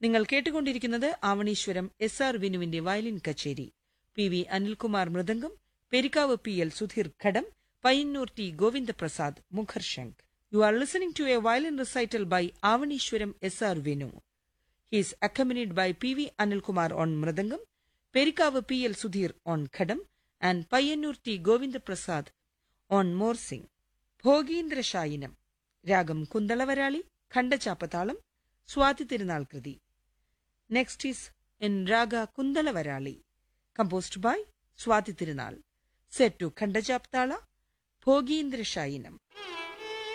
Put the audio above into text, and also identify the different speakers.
Speaker 1: നിങ്ങൾ കേട്ടുകൊണ്ടിരിക്കുന്നത് Avaneeswaram S R വിനുവിന്റെ വയലിൻ കച്ചേരി P V Anilkumar mridangam Perikkavu P L Sudheer ghatam Payyanur T Govindaprasad മുഖർശങ്ക് you are listening to a violin recital by Avaneeswaram S R Vinu He is accompanied by P.V. Anilkumar on Mradangam, Perikavu P.L. Sudhir on Khadam, and Payanur T. Govinda Prasad on Morsing. Bhogeendra Shayinam രാഗം കുന്തളവരാളി ഖണ്ഡചാപ്പതാളം സ്വാതി തിരുനാൾ കൃതി next is in raga Kuntalavarali composed by Swathi Thirunal set to ഖണ്ഡചാപ്താള ഭോഗീന്ദ്ര ശായിനം